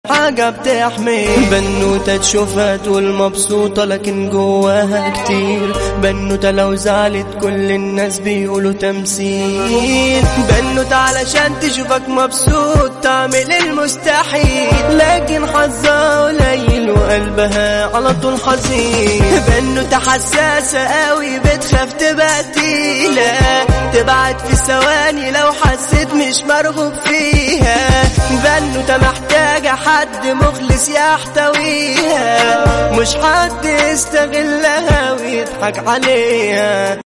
حاجة بتحمي بنوتة تشوفها تقول مبسوطة لكن جواها كتير بنوتة لو زعلت كل الناس بيقولوا تمثيل بنوتة علشان تشوفك مبسوط تعمل المستحيل لكن حظها قليل وقلبها على طول حزين بنوتة حساسة قوي بتخاف تبقى تقيلة تبعت في ثواني لو حسيت مش مرغوب فيها بنوتة محتاجة حد مخلص يحتويها مش حد يستغلها ويضحك عليها